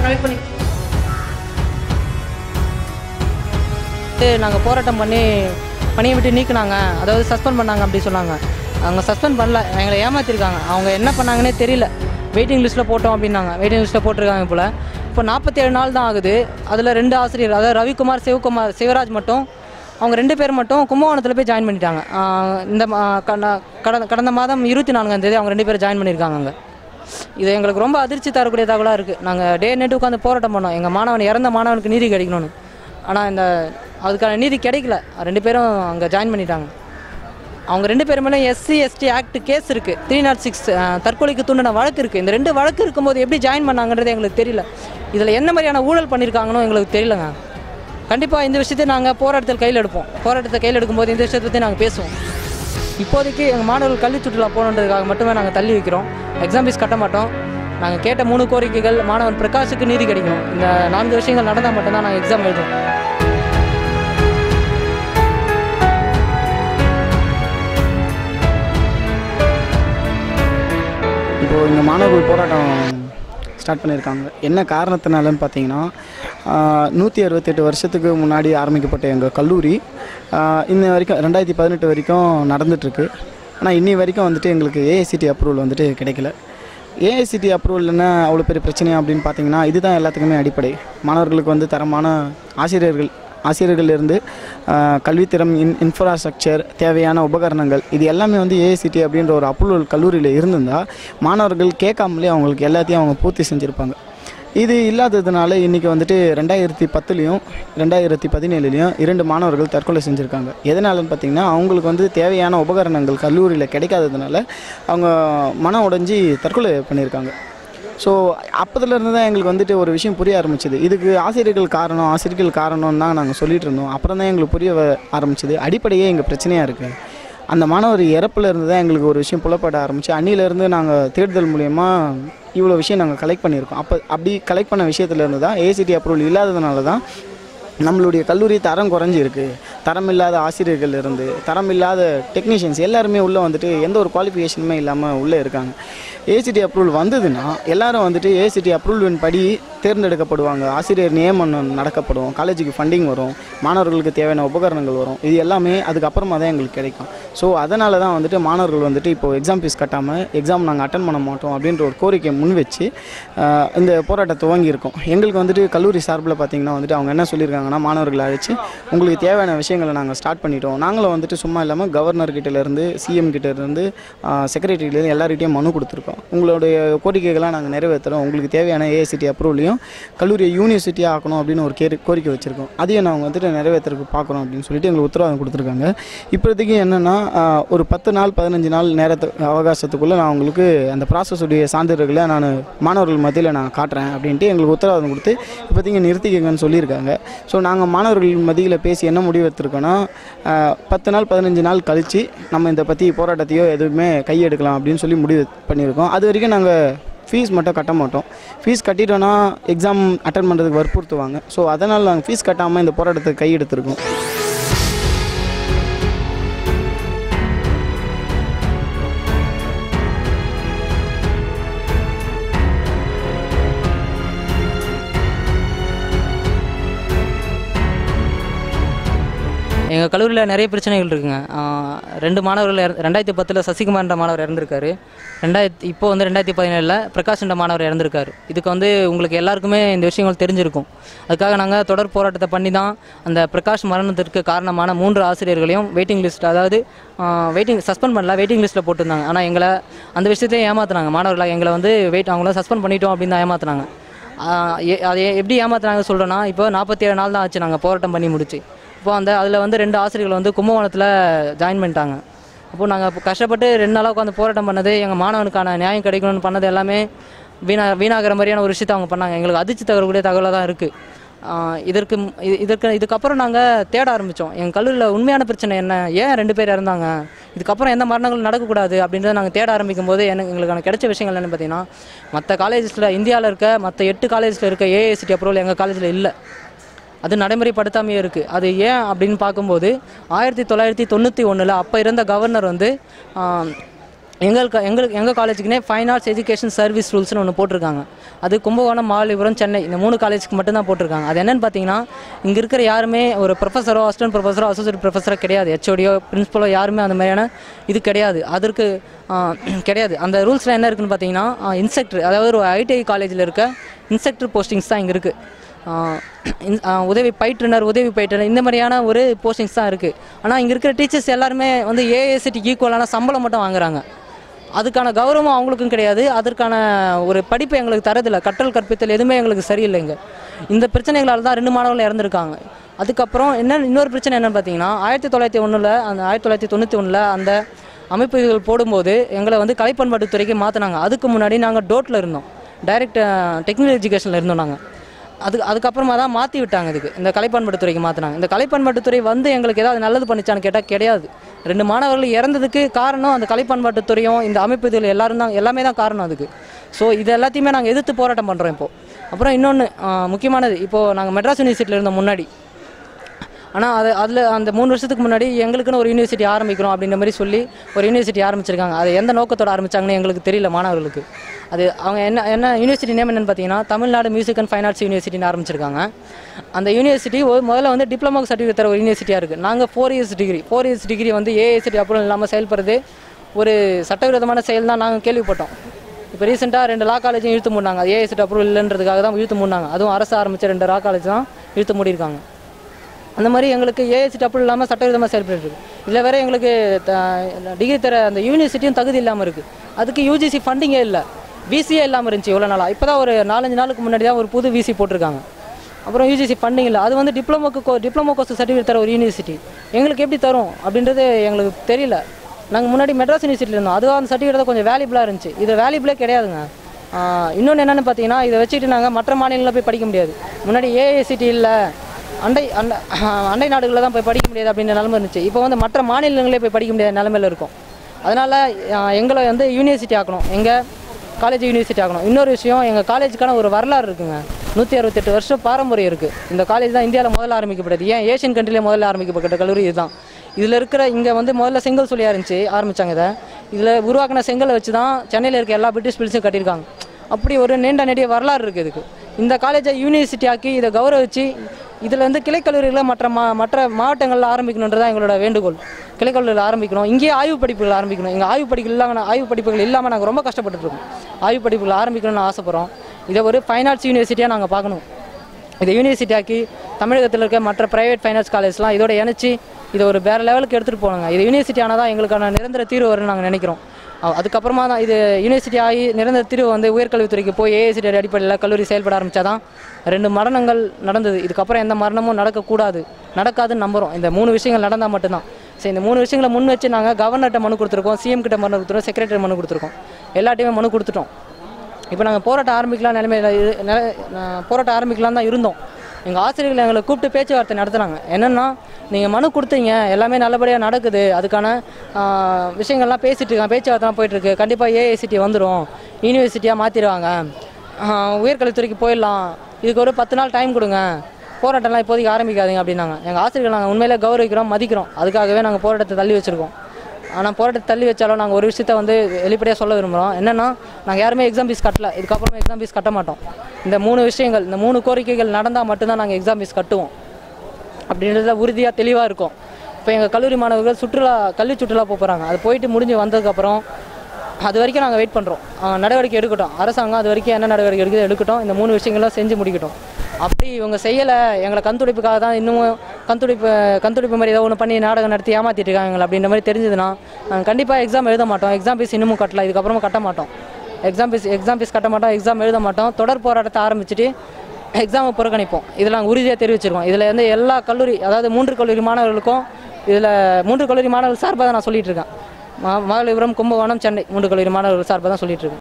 provide பண்ணி நாங்கள் போராட்டம் பண்ணி பணியை விட்டு நீக்குனாங்க அதாவது சஸ்பெண்ட் பண்ணாங்க அப்படி சொன்னாங்க அவங்க சஸ்பெண்ட் பண்ணல எங்களை ஏமாத்திருக்காங்க அவங்க என்ன பண்ணாங்கன்னே தெரியல வெயிட்டிங் லிஸ்ட்டில் போட்டோம் அப்படின்னாங்க வெயிட்டிங் லிஸ்ட்டில் போட்டிருக்காங்க போல் இப்போ நாற்பத்தேழு நாள் தான் ஆகுது அதில் ரெண்டு ஆசிரியர் அதாவது ரவிக்குமார் சிவகுமார் சிவராஜ் மட்டும் அவங்க ரெண்டு பேர் மட்டும் கும்பகோணத்தில் போய் ஜாயின் பண்ணிட்டாங்க ஆஹ் இந்த மா- கடந்த- கடந்த கடந்த மாதம் இருபத்தி நான்காம் தேதி அவங்க ரெண்டு பேரும் ஜாயின் பண்ணியிருக்காங்க அங்கே இது எங்களுக்கு ரொம்ப அதிர்ச்சி தரக்கூடிய தகவலாக இருக்குது நாங்கள் டே நெட்டு உட்காந்து போராட்டம் பண்ணோம் எங்கள் மாணவன் இறந்த மாணவனுக்கு நீதி கிடைக்கணும்னு ஆனால் இந்த அதுக்கான நீதி கிடைக்கல ரெண்டு பேரும் அங்கே ஜாயின் பண்ணிட்டாங்க அவங்க ரெண்டு பேர் மேலே எஸ்சி எஸ்டி ஆக்ட் கேஸ் இருக்குது த்ரீ நாட் சிக்ஸ் தற்கொலைக்கு தூண்டின வழக்கு இருக்குது இந்த ரெண்டு வழக்கு இருக்கும்போது எப்படி ஜாயின் பண்ணாங்கன்றது எங்களுக்கு தெரியல இதில் என்ன மாதிரியான ஊழல் பண்ணியிருக்காங்கன்னு எங்களுக்கு தெரியலங்க கண்டிப்பாக இந்த விஷயத்தை நாங்கள் போராட்டத்தில் கையில் எடுப்போம் போராட்டத்தை கையில் எடுக்கும்போது இந்த விஷயத்தை பற்றி நாங்கள் பேசுவோம் இப்போதைக்கு எங்கள் மாணவர்கள் கல்வி சுற்றுலா போகணுன்றதுக்காக மட்டுமே நாங்கள் தள்ளி வைக்கிறோம் எக்ஸாம் ஃபீஸ் கட்ட மாட்டோம் நாங்கள் கேட்ட மூணு கோரிக்கைகள் மாணவன் பிரகாஷுக்கு நீதி கிடைக்கும் இந்த நான்கு விஷயங்கள் நடந்தால் மட்டும்தான் நாங்கள் எக்ஸாம் எழுதுவோம் இப்போது இங்கே மாணவர்கள் போராட்டம் ஸ்டார்ட் பண்ணியிருக்காங்க என்ன காரணத்தினாலன்னு பார்த்தீங்கன்னா நூற்றி அறுபத்தெட்டு வருஷத்துக்கு முன்னாடி ஆரம்பிக்கப்பட்ட எங்கள் கல்லூரி ஆஹ் இன்ன வரைக்கும் ரெண்டாயிரத்தி பதினெட்டு வரைக்கும் நடந்துகிட்ருக்கு ஆனால் இன்னி வரைக்கும் வந்துட்டு எங்களுக்கு ஏஐசிடி அப்ரூவல் வந்துட்டு கிடைக்கல ஏஐசிடி அப்ரூவல் என்ன அவ்வளோ பெரிய பிரச்சனையா அப்படின்னு பார்த்தீங்கன்னா இதுதான் எல்லாத்துக்குமே அடிப்படை மாணவர்களுக்கு வந்து தரமான ஆசிரியர்கள் ஆசிரியர்களிலிருந்து ஆஹ், கல்வித்திறம் இன் இன்ஃப்ராஸ்ட்ரக்சர் தேவையான உபகரணங்கள் இது எல்லாமே வந்து ஏஐசிடி அப்படின்ற ஒரு அப்ரூவல் கல்லூரியில் இருந்திருந்தால் மாணவர்கள் கேட்காமலே அவங்களுக்கு எல்லாத்தையும் அவங்க பூர்த்தி செஞ்சுருப்பாங்க இது இல்லாததுனால இன்றைக்கி வந்துட்டு ரெண்டாயிரத்தி பத்துலேயும் ரெண்டாயிரத்தி பதினேழுலேயும் இரண்டு மாணவர்கள் தற்கொலை செஞ்சுருக்காங்க எதனாலன்னு பார்த்தீங்கன்னா அவங்களுக்கு வந்து தேவையான உபகரணங்கள் கல்லூரியில் கிடைக்காததுனால அவங்க மனம் உடைஞ்சி தற்கொலை பண்ணியிருக்காங்க ஸோ அப்போதுலேருந்து தான் எங்களுக்கு வந்துட்டு ஒரு விஷயம் புரிய ஆரம்பிச்சது இதுக்கு ஆசிரியர்கள் காரணம் ஆசிரியர்கள் காரணம் தான் நாங்கள் சொல்லிட்டு இருந்தோம் அப்புறம் தான் எங்களுக்கு புரிய வ- ஆரம்பிச்சது அடிப்படையே எங்கள் பிரச்சனையாக இருக்குது அந்த மாணவர் இறப்புல இருந்து தான் எங்களுக்கு ஒரு விஷயம் புலப்பட ஆரம்பிச்சு அன்னிலேருந்து நாங்கள் தேடுதல் மூலயமா இவ்வளோ விஷயம் நாங்கள் கலெக்ட் பண்ணியிருக்கோம் அப்போ அப்படி கலெக்ட் பண்ண விஷயத்துலேருந்து தான் ஏசிடி அப்ரூவல் இல்லாததுனால தான் நம்மளுடைய கல்லூரி தரம் குறைஞ்சிருக்கு தரம் இல்லாத ஆசிரியர்கள் இருந்து தரம் இல்லாத டெக்னீஷியன்ஸ் எல்லாருமே உள்ளே வந்துட்டு எந்த ஒரு குவாலிஃபிகேஷனுமே இல்லாமல் உள்ளே இருக்காங்க ஏசிடி அப்ரூவல் வந்ததுன்னா எல்லாரும் வந்துட்டு ஏசிடி அப்ரூவலின் படி தேர்ந்தெடுக்கப்படுவாங்க ஆசிரியர் நியமனம் நடக்கப்படும் காலேஜுக்கு ஃபண்டிங் வரும் மாணவர்களுக்கு தேவையான உபகரணங்கள் வரும் இது எல்லாமே அதுக்கப்புறமா தான் எங்களுக்கு கிடைக்கும் ஸோ அதனால தான் வந்துட்டு மாணவர்கள் வந்துட்டு இப்போ எக்ஸாம் ஃபீஸ் கட்டாமல் எக்ஸாம் நாங்கள் அட்டன் பண்ண மாட்டோம் அப்படின்ற ஒரு கோரிக்கையை முன் வச்சு ஆஹ், இந்த போராட்டத்தை துவங்கியிருக்கோம் எங்களுக்கு வந்துட்டு கல்லூரி சார்பில் பார்த்தீங்கன்னா வந்துட்டு அவங்க என்ன சொல்லியிருக்காங்கன்னா மாணவர்களை அழைச்சி உங்களுக்கு தேவையான விஷயங்களை நாங்கள் ஸ்டார்ட் பண்ணிட்டோம் நாங்களும் வந்துட்டு சும்மா இல்லாமல் கவர்னர் கிட்டேருந்து சிஎம் கிட்டேருந்து செக்ரட்டரியிலேருந்து எல்லார்கிட்டையும் மனு கொடுத்துருக்கோம் உங்களுடைய கோரிக்கைகளை நாங்கள் நிறைவேற்றுறோம் உங்களுக்கு தேவையான ஏஐசிடி அப்ரூவலையும் கல்லூரியை யூனிவர்சிட்டியாக ஆக்கணும் அப்படின்னு ஒரு கேரி கோரிக்கை வச்சுருக்கோம் அதையும் நாங்கள் வந்துட்டு நிறைவேற்றுறதுக்கு பார்க்குறோம் அப்படின்னு சொல்லிட்டு எங்களுக்கு உத்தரவாதம் கொடுத்துருக்காங்க இப்போதைக்கு என்னென்னா ஒரு பத்து நாள் பதினஞ்சு நாள் நேரத்து அவகாசத்துக்குள்ளே நான் உங்களுக்கு அந்த ப்ராசஸ் உடைய சான்றிதழ்களை நான் மாணவர்கள் மத்தியில் நான் காட்டுறேன் அப்படின்ட்டு எங்களுக்கு உத்தரவாதம் கொடுத்து இப்போதைக்கு நிறுத்திக்கங்கன்னு சொல்லியிருக்காங்க ஸோ நாங்கள் மாணவர்கள் மத்தியில் பேசி என்ன முடிவு எடுத்திருக்கோன்னா ஆஹ், பத்து நாள் பதினஞ்சு நாள் கழித்து நம்ம இதை பற்றி போராட்டத்தையோ எதுவுமே கையெடுக்கலாம் அப்படின்னு சொல்லி முடிவு பண்ணியிருக்கோம் அது வரைக்கும் நாங்கள் ஃபீஸ் மட்டும் கட்ட மாட்டோம் ஃபீஸ் கட்டிட்டோன்னா எக்ஸாம் அட்டன் பண்ணுறதுக்கு வற்புறுத்துவாங்க ஸோ அதனால் நாங்கள் ஃபீஸ் கட்டாமல் இந்த போராட்டத்தை கையெடுத்திருக்கோம் எங்கள் கல்லூரியில் நிறைய பிரச்சனைகள் இருக்குங்க ஆஹ் ரெண்டு மாணவர்கள் இற- ரெண்டாயிரத்தி பத்தில் சசிகுமார்ன்ற மாணவர் இறந்துருக்காரு ரெண்டாயிரத்தி இப்போ வந்து ரெண்டாயிரத்தி பதினேழில் பிரகாஷ்ன்ற மாணவர் இறந்துருக்காரு இதுக்கு வந்து உங்களுக்கு எல்லாருக்குமே இந்த விஷயங்கள் தெரிஞ்சிருக்கும் அதுக்காக நாங்கள் தொடர் போராட்டத்தை பண்ணி தான் அந்த பிரகாஷ் மரணத்திற்கு காரணமான மூன்று ஆசிரியர்களையும் வெயிட்டிங் லிஸ்ட் அதாவது வெயிட்டிங் சஸ்பெண்ட் பண்ணல வெயிட்டிங் லிஸ்ட்டில் போட்டிருந்தாங்க ஆனால் எங்களை அந்த விஷயத்தையும் ஏமாத்துனாங்க மாணவர்களாக எங்களை வந்து வெயிட் அவங்கள சஸ்பெண்ட் பண்ணிட்டோம் அப்படின்னு தான் ஏமாத்துனாங்க ஆஹ் எ- அதை எப்படி ஏமாத்துனாங்க சொல்கிறேன்னா இப்போ நாற்பத்தி ஏழு நாள் தான் ஆச்சு நாங்கள் போராட்டம் பண்ணி முடிச்சு இப்போ அந்த அதில் வந்து ரெண்டு ஆசிரியர்கள் வந்து கும்பகோணத்தில் ஜாயின் பண்ணிட்டாங்க அப்போது நாங்கள் கஷ்டப்பட்டு ரெண்டு நாளாக உட்காந்து போராட்டம் பண்ணது எங்கள் மாணவனுக்கான நியாயம் கிடைக்கணும்னு பண்ணது எல்லாமே வீணா வீணாகிற மாதிரியான ஒரு விஷயத்தை அவங்க பண்ணாங்க எங்களுக்கு அதிர்ச்சி தகரக்கூடிய தகவலாக தான் இருக்குது இதற்கு மு- இது- இதற்கு இதுக்கப்புறம் நாங்கள் தேட ஆரம்பித்தோம் எங்கள் கல்லூரியில் உண்மையான பிரச்சனை என்ன ஏன் ரெண்டு பேர் இறந்தாங்க இதுக்கப்புறம் எந்த மரணங்களும் நடக்கக்கூடாது அப்படின்றத நாங்கள் தேட ஆரம்பிக்கும் போது எனக்கு எங்களுக்கான கிடைச்ச விஷயங்கள் என்னென்னு பார்த்தீங்கன்னா மற்ற காலேஜஸில் இந்தியாவில் இருக்க மற்ற எட்டு காலேஜில் இருக்க ஏஐசிடி அப்ரூவல் எங்கள் காலேஜில் இல்லை அது நடைமுறைப்படுத்தாமையே இருக்குது அது ஏன் அப்படின்னு பார்க்கும்போது ஆயிரத்தி தொள்ளாயிரத்தி தொண்ணூற்றி ஒன்றில் அப்போ இருந்த கவர்னர் வந்து ஆம், எங்களுக்கு எங்களுக்கு எங்கள் காலேஜுக்குனே ஃபைன் ஆர்ட்ஸ் எஜுகேஷன் சர்வீஸ் ரூல்ஸ்னு ஒன்று போட்டிருக்காங்க அது கும்பகோணம் மாலிபுரம் சென்னை இந்த மூணு காலேஜுக்கு மட்டும்தான் போட்டிருக்காங்க அது என்னன்னு பார்த்தீங்கன்னா இங்கே இருக்கிற யாருமே ஒரு ப்ரொஃபஸரோ அசிஸ்டன்ட் ப்ரொஃபஸரோ அசோசியேட் ப்ரொஃபஸரோ கிடையாது ஹெச்ஓடியோ பிரின்சிபலோ யாருமே அந்த மாதிரியான இது கிடையாது அதற்கு ஆ, கிடையாது அந்த ரூல்ஸில் என்ன இருக்குன்னு பார்த்தீங்கன்னா இன்ஸ்ட்ரக்டர் அதாவது ஒரு ஐடிஐ காலேஜில் இருக்க இன்ஸ்ட்ரக்டர் போஸ்டிங்ஸ் தான் இங்கே இருக்குது ஆஹ் இன்- ஆஹ் உதவி பயிற்றுனர் உதவி பயிற்றுனர் இந்த மாதிரியான ஒரு போஸ்டிங்ஸ் தான் இருக்குது ஆனால் இங்கே இருக்கிற டீச்சர்ஸ் எல்லாருமே வந்து ஏஎஸ்சிக்கு ஈக்குவலான சம்பளம் மட்டும் வாங்குறாங்க அதுக்கான கௌரவம் அவங்களுக்கும் கிடையாது அதற்கான ஒரு படிப்பு எங்களுக்கு தரதில்லை கற்றல் கற்பித்தல் எதுவுமே எங்களுக்கு சரியில்லை இங்கே இந்த பிரச்சனைகளால் தான் ரெண்டு மாணவர்கள் இறந்துருக்காங்க அதுக்கப்புறம் என்ன இன்னொரு பிரச்சனை என்னன்னு பார்த்தீங்கன்னா ஆயிரத்தி தொள்ளாயிரத்தி ஒன்றில் அந்த ஆயிரத்தி தொள்ளாயிரத்தி தொண்ணூற்றி ஒன்றில் அந்த அமைப்புகள் போடும்போது எங்களை வந்து கலைப்பண்பாட்டுத்துறைக்கு மாற்றினாங்க அதுக்கு முன்னாடி நாங்கள் டோட்டில் இருந்தோம் டைரக்ட் டெக்னிக்கல் எஜுகேஷனில் இருந்தோம் நாங்கள் அது அதுக்கப்புறமா தான் மாற்றி விட்டாங்க இதுக்கு இந்த கலைப்பண்பாட்டுத்துறைக்கு மாற்றினாங்க இந்த கலைப்பண்பாட்டுத்துறை வந்து எங்களுக்கு ஏதாவது நல்லது பண்ணிச்சான்னு கேட்டால் கிடையாது ரெண்டு மாணவர்கள் இறந்ததுக்கு காரணம் அந்த கலைப்பண்பாட்டுத்துறையும் இந்த அமைப்பு இதில் எல்லாரும் தான் எல்லாமே தான் காரணம் அதுக்கு ஸோ இது எல்லாத்தையுமே நாங்கள் எதிர்த்து போராட்டம் பண்ணுறோம் இப்போது அப்புறம் இன்னொன்று முக்கியமானது இப்போது நாங்கள் மெட்ராஸ் யூனிவர்சிட்டியில் இருந்தோம் முன்னாடி ஆனால் அது அதில் அந்த மூணு வருஷத்துக்கு முன்னாடி எங்களுக்குன்னு ஒரு யூனிவர்சிட்டி ஆரம்பிக்கிறோம் அப்படின்ற மாதிரி சொல்லி ஒரு யூனிவர்சிட்டி ஆரம்பிச்சிருக்காங்க அது எந்த நோக்கத்தோட ஆரம்பிச்சாங்கன்னு எங்களுக்கு தெரியல மாணவர்களுக்கு அது அவங்க என்ன என்ன யூனிவர்சிட்டி நேம் என்னன்னு பார்த்தீங்கன்னா Tamil Nadu music and fine arts யூனிவர்சிட்டின்னு ஆரம்பிச்சிருக்காங்க அந்த யூனிவர்சிட்டி ஒரு முதல்ல வந்து டிப்ளமோ சர்டிஃபிகேட் தர ஒரு யூனிவர்சிட்டியாக இருக்குது நாங்கள் four years degree four years degree வந்து ஏஎஸ்சிட்டி அப்ரூவல் இல்லாமல் செயல்படுறது ஒரு சட்டவிரோதமான செயல் தான் நாங்கள் கேள்விப்பட்டோம் இப்போ ரீசெண்டாக ரெண்டு லா காலேஜும் இழுத்து மூடினாங்க அது ஏஎஸ்சிட்டி அப்ரூவல் இல்லைன்றதுக்காக தான் இழுத்து மூடினாங்க அதுவும் அரசு ஆரம்பித்த ரெண்டு லா காலேஜ் தான் இழுத்து மூடியிருக்காங்க அந்த மாதிரி எங்களுக்கு ஏஎஸ்சி டப்புள் இல்லாமல் சட்டவிரோதமாக செயல்பட்டு இருக்கு இதில் வேற எங்களுக்கு டிகிரி தர அந்த யூனிவர்சிட்டியும் தகுதி இல்லாமல் இருக்குது அதுக்கு யூஜிசி ஃபண்டிங்கே இல்லை விசியே இல்லாமல் இருந்துச்சு இவ்வளோ நாளாக இப்போ தான் ஒரு நாலஞ்சு நாளுக்கு முன்னாடி தான் ஒரு புது விசி போட்டிருக்காங்க அப்புறம் யூஜிசி ஃபண்டிங் இல்லை அது வந்து டிப்ளமோக்கு கோ டிப்ளமோ கோர்ஸ் சர்டிஃபிகேட் தர ஒரு யூனிவர்சிட்டி எங்களுக்கு எப்படி தரும் அப்படின்றது எங்களுக்கு தெரியல நாங்கள் முன்னாடி மெட்ராஸ் யூனிவர்சிட்டியில் இருந்தோம் அதுவும் அந்த சர்டிஃபிகேட் தான் கொஞ்சம் வேல்யூபிளாக இருந்துச்சு இது வேல்யூபிளே கிடையாதுங்க இன்னொன்று என்னென்னு பார்த்தீங்கன்னா இதை வச்சுக்கிட்டு நாங்கள் மற்ற மாநிலங்களில் போய் படிக்க முடியாது முன்னாடி ஏஐசிடி இல்லை அண்டை அண்டை அண்டை நாடுகளில் தான் போய் படிக்க முடியாது அப்படின்ற நிலைமை இருந்துச்சு இப்போ வந்து மற்ற மாநிலங்களே போய் படிக்க முடியாத நிலைமையில இருக்கும் அதனால் எங்களை வந்து யூனிவர்சிட்டி ஆக்கணும் எங்கள் காலேஜ் யூனிவர்சிட்டி ஆகணும் இன்னொரு விஷயம் எங்கள் காலேஜுக்கான ஒரு வரலாறு இருக்குங்க நூற்றி அறுபத்தெட்டு வருஷம் பாரம்பரியம் இருக்குது இந்த காலேஜ் தான் இந்தியாவில் முதல்ல ஆரம்பிக்கப்பட்டது ஏன் ஏஷியன் கண்ட்ரிலே முதல்ல ஆரம்பிக்கப்பட்ட கல்லூரி இதுதான் இதில் இருக்கிற இங்கே வந்து முதல்ல செங்கல் சொல்லியா இருந்துச்சு ஆரம்பித்தாங்க இதை இதில் உருவாக்கின செங்கலை வச்சு தான் சென்னையில் இருக்க எல்லா பிரிட்டிஷ் பில்ஸும் கட்டியிருக்காங்க அப்படி ஒரு நீண்ட நெடிய வரலாறு இருக்குது இதுக்கு இந்த காலேஜை யூனிவர்சிட்டி ஆக்கி இதை கௌரவிச்சு இதில் வந்து கிளைக்கல்லூரிகளை மற்ற மா மற்ற மாவட்டங்களில் ஆரம்பிக்கணுன்றதான் எங்களோட வேண்டுகோள் கிளைக்கல்லூரியில் ஆரம்பிக்கணும் இங்கேயே ஆய்வு படிப்புகள் ஆரம்பிக்கணும் எங்கள் ஆய்வு படிப்புகள் இல்லாமல் ஆய்வு படிப்புகள் இல்லாமல் நாங்கள் ரொம்ப கஷ்டப்பட்டுட்டு இருக்கோம் ஆய்வு படிப்புகள் ஆரம்பிக்கணும்னு ஆசைப்படுறோம் இதை ஒரு ஃபைன் ஆர்ட்ஸ் யூனிவர்சிட்டியாக நாங்கள் பார்க்கணும் இதை யூனிவர்சிட்டி ஆக்கி தமிழகத்தில் இருக்க மற்ற பிரைவேட் ஃபைனான்ஸ் காலேஜ்லாம் இதோட இணைச்சி இதை ஒரு வேறு லெவலுக்கு எடுத்துகிட்டு போனாங்க இது யூனிவர்சிட்டி ஆனால் தான் எங்களுக்கான நிரந்தர தீர்வு வரும்னு நாங்கள் நினைக்கிறோம் அ- அதுக்கப்புறமா தான் இது யூனிவர்சிட்டி ஆகி நிரந்தர தீர்வு வந்து உயர்கல்வித்துறைக்கு போய் ஏஐசிடி அடிப்படையில் கல்லூரி செயல்பட ஆரம்பித்தாதான் ரெண்டு மரணங்கள் நடந்தது இதுக்கப்புறம் எந்த மரணமும் நடக்கக்கூடாது நடக்காதுன்னு நம்புகிறோம் இந்த மூணு விஷயங்கள் நடந்தால் மட்டும்தான் சரி இந்த மூணு விஷயங்களை முன் வச்சு நாங்கள் கவர்னர்கிட்ட மனு கொடுத்துருக்கோம் சிஎம் கிட்ட மனு கொடுத்துருக்கோம் செக்ரட்டரி மனு கொடுத்துருக்கோம் எல்லாட்டையுமே மனு கொடுத்துட்டோம் இப்போ நாங்கள் போராட்டம் ஆரம்பிக்கலாம் நிலைமையில இரு- நில- நான் போராட்டம் ஆரம்பிக்கலாம் தான் இருந்தோம் எங்கள் ஆசிரியர்கள் எங்களை கூப்பிட்டு பேச்சுவார்த்தை நடத்துனாங்க என்னென்னா நீங்கள் மனு கொடுத்தீங்க எல்லாமே நல்லபடியாக நடக்குது அதுக்கான ஆ, விஷயங்கள்லாம் பேசிட்டு இருக்காங்க பேச்சுவார்த்தைலாம் போயிட்டுருக்கு கண்டிப்பாக ஏஐசிடி வந்துடும் யூனிவர்சிட்டியாக மாற்றிடுவாங்க உயர்கல்வித்துறைக்கு போயிடலாம் இதுக்கு ஒரு பத்து நாள் டைம் கொடுங்க போராட்டம்லாம் இப்போதைக்கு ஆரம்பிக்காதீங்க அப்படின்னாங்க எங்கள் ஆசிரியர்கள் நாங்கள் உண்மையிலே கௌரவிக்கிறோம் மதிக்கிறோம் அதுக்காகவே நாங்கள் போராட்டத்தை தள்ளி வச்சுருக்கோம் ஆனால் போராட்டத்தை தள்ளி வச்சாலும் நாங்கள் ஒரு விஷயத்த வந்து வெளிப்படையாக சொல்ல விரும்புகிறோம் என்னென்னா நாங்கள் யாருமே எக்ஸாம் ஃபீஸ் கட்டல இதுக்கப்புறம் எக்ஸாம் ஃபீஸ் கட்ட மாட்டோம் இந்த மூணு விஷயங்கள் இந்த மூணு கோரிக்கைகள் நடந்தால் மட்டும்தான் நாங்கள் எக்ஸாம் ஃபீஸ் கட்டுவோம் அப்படின்றதுல உறுதியாக தெளிவாக இருக்கும் இப்போ எங்கள் கல்லூரி மாணவர்கள் சுற்றுலா கல்வி சுற்றுலா போக போகிறாங்க அது போயிட்டு முடிஞ்சு வந்ததுக்கப்புறம் அது வரைக்கும் நாங்கள் வெயிட் பண்ணுறோம் நடவடிக்கை எடுக்கட்டும் அரசாங்கம் அது வரைக்கும் என்ன நடவடிக்கை எடுக்குது எடுக்கட்டும் இந்த மூணு விஷயங்களும் செஞ்சு முடிக்கட்டும் அப்படி இவங்க செய்யலை எங்களை கண்துடைப்புக்காக தான் இன்னமும் கண்துடைப்பு கண்துடைப்பு மாதிரி ஏதோ ஒன்று பண்ணி நாடகம் நடத்தி ஏமாத்திட்டு இருக்காங்க எங்களை அப்படின்ற மாதிரி தெரிஞ்சதுன்னா நாங்கள் கண்டிப்பாக எக்ஸாம் எழுத மாட்டோம் எக்ஸாம் ஃபீஸ் இன்னமும் கட்டல இதுக்கப்புறமா கட்ட மாட்டோம் எக்ஸாம் ஃபீஸ் எக்ஸாம் ஃபீஸ் கட்ட மாட்டோம் எக்ஸாம் எழுத மாட்டோம் தொடர் போராட்டத்தை ஆரம்பிச்சுட்டு எக்ஸாமை புறக்கணிப்போம் இதில் நாங்கள் உறுதியாக தெரிவிச்சிருக்கோம் இதில் வந்து எல்லா கல்லூரி அதாவது மூன்று கல்லூரி மாணவர்களுக்கும் இதில் மூன்று கல்லூரி மாணவர்கள் சார்பாக தான் நான் சொல்லிட்டு இருக்கேன் மா- மகாபலிபுரம் கும்பகோணம் சென்னை மூன்று கல்லூரி மாணவர்கள் சார்பாக தான் சொல்லிட்டு இருக்கேன்